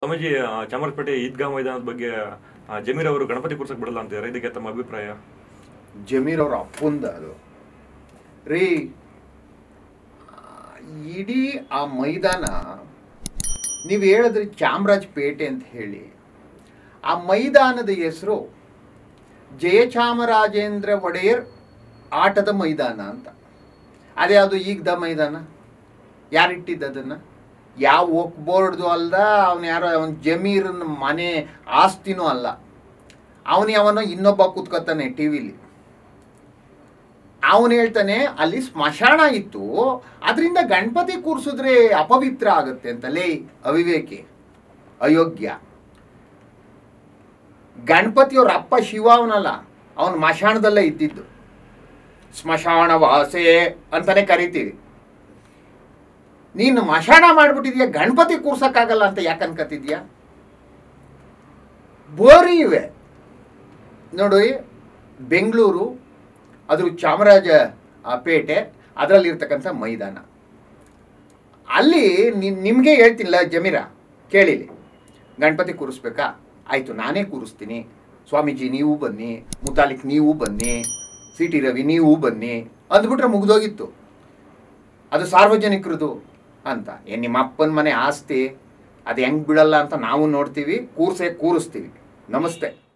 ಸ್ವಾಮೀಜಿ ಆ, ಚಾಮರಾಜಪೇಟೆ ಈದ್ಗಾ ಮೈದಾನದ ಬಗ್ಗೆ ಆ, ಜಮೀರ್ ಅವರು ಗಣಪತಿ ಕೂರ್ಸಕ್ ಬಿಡಲ್ಲ ಅಂತಿದ್ದಾರೆ ಇದಕ್ಕೆ ತಮ್ಮ ಅಭಿಪ್ರಾಯ ಜಮೀರ್ ಅವ್ರ ಅಪ್ಪಂದ ಅದು ರೀ ಆ, ಇಡೀ ಆ ಮೈದಾನ ನೀವು ಹೇಳಿದ್ರಿ ಚಾಮರಾಜಪೇಟೆ ಅಂತ ಹೇಳಿ ಆ ಮೈದಾನದ ಹೆಸರು ಜಯಚಾಮರಾಜೇಂದ್ರ ಒಡೆಯರ್ ಆಟದ ಮೈದಾನ ಅಂತ ಅದೇ ಅದು ಈಗದ ಮೈದಾನ ಯಾರಿಟ್ಟಿದ್ದು ಅದನ್ನು ಯಾವ ಒಕ್ ಬೋರ್ಡ್ದು ಅಲ್ಲ ಅವನು ಯಾರೋ ಅವನ ಜಮೀರನ ಮನೆ ಆಸ್ತಿನೂ ಅಲ್ಲ ಅವನು ಯಾವನೋ ಇನ್ನೊಬ್ಬ ಕೂತ್ಕೊತಾನೆ ಟಿ ವಿಲಿ ಅವನು ಹೇಳ್ತಾನೆ ಅಲ್ಲಿ ಸ್ಮಶಾನ ಇತ್ತು ಅದರಿಂದ ಗಣಪತಿ ಕೂರಿಸಿದ್ರೆ ಅಪವಿತ್ರ ಆಗುತ್ತೆ ಅಂತ ಲೇ ಅವಿವೇಕಿ ಅಯೋಗ್ಯ ಗಣಪತಿಯವ್ರ ಅಪ್ಪ ಶಿವ ಅವನಲ್ಲ ಅವನು ಮಶಾಣದಲ್ಲೇ ಇದ್ದಿದ್ದು ಸ್ಮಶಾನ ವಾಸೆ ಅಂತಾನೆ ಕರಿತೀವಿ ನೀನು ಮಶಾಣ ಮಾಡ್ಬಿಟ್ಟಿದ್ಯಾ ಗಣಪತಿ ಕೂರ್ಸಕ್ಕಾಗಲ್ಲ ಅಂತ ಯಾಕೆ ಅನ್ಕತಿದ್ಯಾ ಬೋರಿ ಇವೆ ನೋಡಿ ಬೆಂಗಳೂರು ಅದ್ರ ಚಾಮರಾಜ ಆ, ಪೇಟೆ ಅದರಲ್ಲಿರ್ತಕ್ಕಂಥ ಮೈದಾನ ಅಲ್ಲಿ ನಿಮಗೆ ಹೇಳ್ತಿಲ್ಲ ಜಮೀರ ಕೇಳಿಲಿ ಗಣಪತಿ ಕೂರಿಸ್ಬೇಕಾ ಆಯಿತು ನಾನೇ ಕೂರಿಸ್ತೀನಿ ಸ್ವಾಮೀಜಿ ನೀವು ಬನ್ನಿ ಮುತಾಲಿಕ್ ನೀವು ಬನ್ನಿ ಸಿ ಟಿ ರವಿ ನೀವು ಬನ್ನಿ ಅಂದ್ಬಿಟ್ರೆ ಮುಗ್ದೋಗಿತ್ತು ಅದು ಸಾರ್ವಜನಿಕರದು ಅಂತ ಏ ನಿಮ್ಮ ಅಪ್ಪನ ಮನೆ ಆಸ್ತಿ ಅದು ಹೆಂಗೆ ಬಿಡಲ್ಲ ಅಂತ ನಾವು ನೋಡ್ತೀವಿ ಕೂರ್ಸೇ ಕೂರಿಸ್ತೀವಿ ನಮಸ್ತೆ